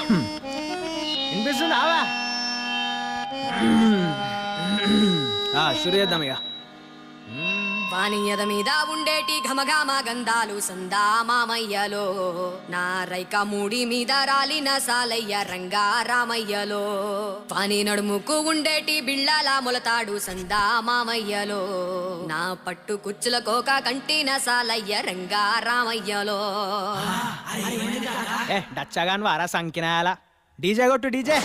వినిపిస్తుందావా షురు చేద్దాం ఇక వాణియద మీద ఉండేటి ఘమఘమ గంధాలు సందా మామయ్యలో నా రైక మూడి మీద రాలిన సాలయ్య రంగా రామయ్యలో వాణి నడుముకు ఉండేటి బిళ్ళల మొలతాడు సందా మామయ్యలో నా పట్టు కుచ్చుల కోక కంటిన సాలయ్య రంగా రామయ్యలో ఏ డచ్చగాను వారా సంకినాయాల డీజే కొట్టు డీజే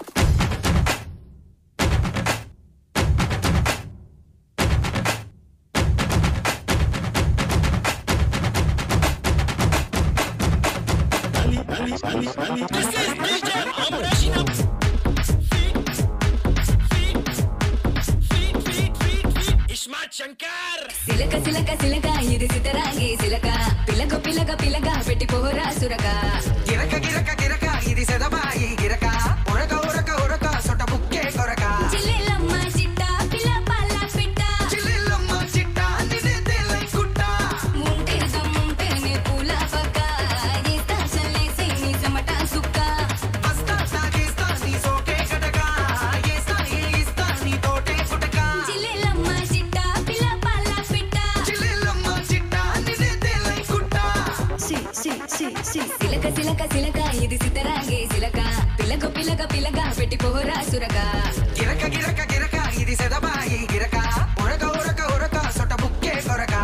సిలక సిలక సిలక ఇది సితరాగి సిలక పిలక పిలక పిలక పెట్టి పోరా సురక గిరక గిరక గిరక ఇది సెదబాయి గిరక ఉరక ఉరక ఉరక సొట బుక్కే కొరక చిల్లెలమ్మ చిట్ట పిల్ల పల్ల పిట్ట చిల్లిల్లమ్మ చిట్ట నిన్నే తేలై కుట్ట ఉంటే దమ్ముంటేనే పూల పక్క ఏస్తా చల్లేసి నీ చెమట సుక్క వస్తా సాగేస్తా నీ సోకే కటక ఏస్తా ఏ ఇస్తా నీ తోటే కుటక చిల్లెలమ్మ చిట్ట పిల్ల పల్ల పిట్ట చిల్లిల్లమ్మ చిట్ట నిన్నే తేలై కుట్ట సి సి సి సి సిలక సిలక సిలక ఇది సితరాగే సిలక పిలక పిలక పిలక పెట్టి పోరా సురక గిరక గిరక గిరక ఇది సెదబాయి గిరక ఉరక ఉరక ఉరక సొట బుక్కే కొరక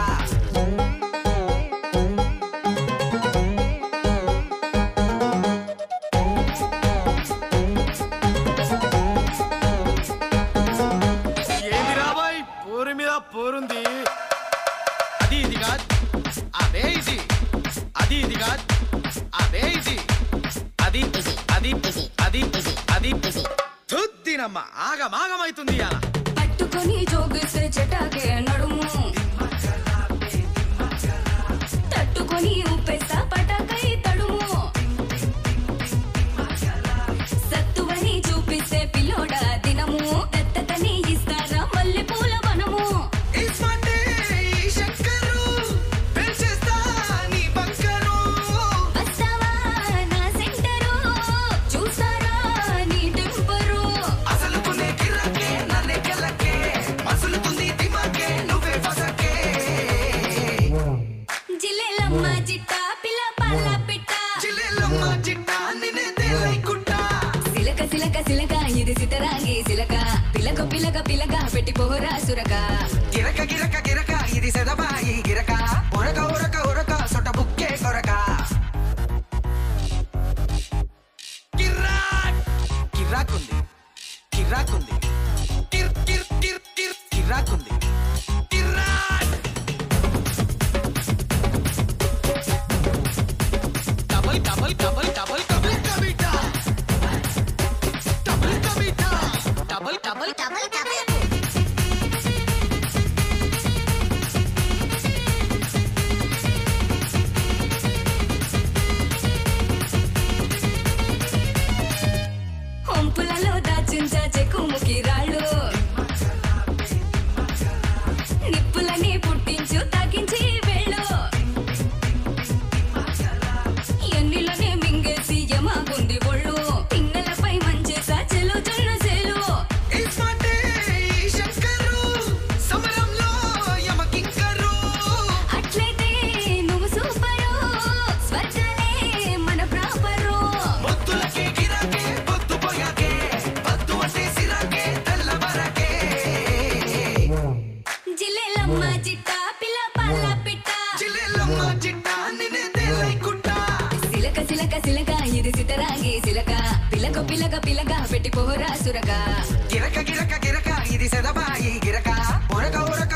ఏంది రాబాయ్ పోరు మీద పోరుంది అది ఇది కాదు అదే ఇది అది ఇది కాదు అదే ఇది అది అది అది అది తుద్దినమ్మ ఆగమాగమైతుంది అలా పట్టుకొని జోగిస్తే చెటాకే నడుము తట్టుకొని ఉప్పేస్తా పటాకై తడుము సత్తువని చూపిస్తే పిల్లోడా దినము దత్తతని ఇస్తారా మల్లె పూల వనము ఇస్మంటే ఈ శంకరు పెంచేస్తా నీ బంకరు వస్తావా నా సెంటరు చూస్తారా నీ టెంపరు అసలుకునే గిరకే నన్నే గెలకే మసులుతుంది దిమాకే నువ్వే ఫసకే జిల్లెలమ్మ చిట్ట పిల్ల పల్ల పిట్ట చిల్లెల్లమ్మ చిట్ట నిన్నే తేలై కుట్ట సిలక సిలక సిలక ఇది సితరాగి సిలక పిలక పిలక పిలక పెట్టి పోరా సురక గిరక గిరక గిరక ఇది సెదబాయి గిరక ఉరక ఉరక ఉరక సొట బుక్కే కొరక కిర్రాక్ కిర్రాకుంది కిర్రాకుంది కిర్ కిర్ కిర్ కిర్ కిర్రాకుంది కిర్రాక్ double double double double double కవిత డబల్ కవిత డబల్ డబల్ డబల్ డబల్ హొంపులలో దాచించ చెక్కుముకి రాళ్ళు నిప్పులని పుట్టించు తాకించి వెళ్ళు ఎన్నిలోనే మింగేసి యమాగుంది ఒళ్ళు పిన్నెలపై మంచేసా చెలు జొన్న సేలు ఇస్మంటే ఈ శంకరు సమరంలో యమకింకరు అట్లయితే నువ్వు సూపరు స్వర్గాలే మన ప్రాపరు పొత్తులకే గిరాకే పొత్తు పోయాకే పత్తు అంటే సిరాకే తెల్లవరకే జిల్లెలమ్మ చిట్ట పిల్ల పల్ల పిట్ట చిల్లెల్లమ్మ చిట్ట నిన్నే తేలై కుట్ట సిలక సిలక సిలక ఇది సితరాగి సిలక పిలక పిలక పిలక పెట్టి పోరా సురక గిరక గిరక గిరక ఇది సెదబాయి గిరక ఉరక ఉరక